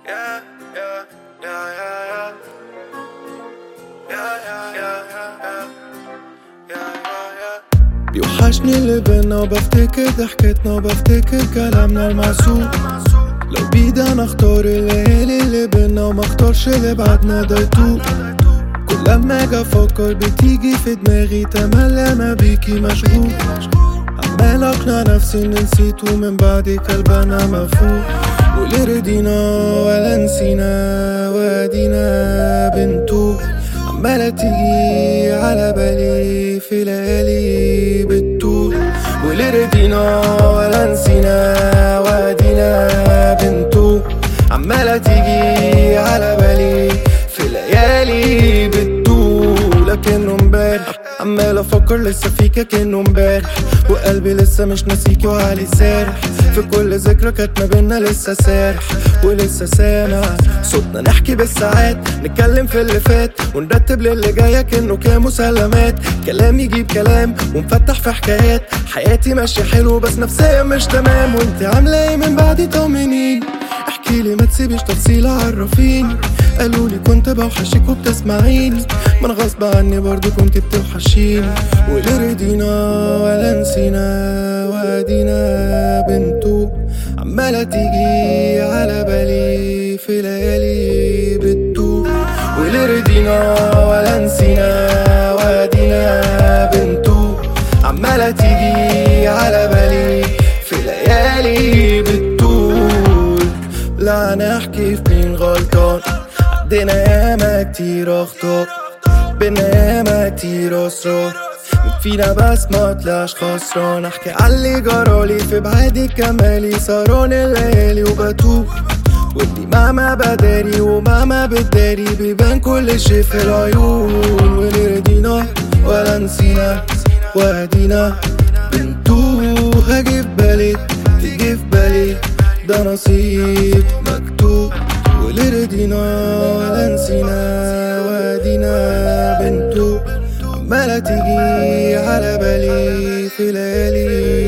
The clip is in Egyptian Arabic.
Yeah, yeah, yeah, yeah, yeah. Yeah, yeah, yeah, yeah, yeah. Yeah, yeah, yeah. بيوحشني اللي بينا وبفتكر ضحكتنا وبفتكر كلامنا المعسول لو بيدي انا اختار الليالي اللي بينا وما اختارش اللي بعدنا ده يطول كل لما اجي افكر بتيجي في دماغي تملي انا بيكي مشغول عمال اقنع نفسي اني نسيت ومن بعدك قلب انا مفهوم واللي رضينا ولا نسينا وادينا بنتوه عمالة تيجي على بالي في ليالي بتطول واللي رضينا ولا نسينا وادينا بنتوه عمالة تيجي على بالي في ليالي بتطول لكنه امبارح عمال افكر لسه فيك كأنه امبارح وقلبي لسه مش ناسيكي وعلي سارح في كل ذكرى كانت ما بينا لسه سارح ولسه سامع صوتنا نحكي بالساعات نتكلم في اللي فات ونرتب للي جاي كأنه كام مسلمات كلام يجيب كلام ونفتح في حكايات حياتي ماشية حلو بس نفسيا مش تمام وانت عاملة ايه من بعدي طمنيني احكي لي ما تسيبيش تفصيل عرفيني قالوا لي كنت بوحشك وبتسمعيني ما انا غصب عني برضو كنت بتوحشيني واللي رضينا ولا نسينا وادينا بنتو عمالة تيجي على بالي في ليالي بتو واللي رضينا ولا نسينا وادينا بنتو عمالة تيجي على بالي في ليالي بتطول لا نحكي في مين غلطان عدينا ياما كتير اخطاء بينا ياما كتير اسرار مين فينا بس ما طلعش خسران احكي عاللي جرالي في بعادي كمالي سهران الليالي وبتوه ودي مهما بداري ومهما بتداري بيبان كل شي في العيون واللي رضينا ولا نسينا وادينا بنتوه هاجي في بالي تيجي في بالي ده نصيب مكتوب واللي رضينا ولا نسينا وادينا بنتوه عمالة تيجي على بالي في ليالي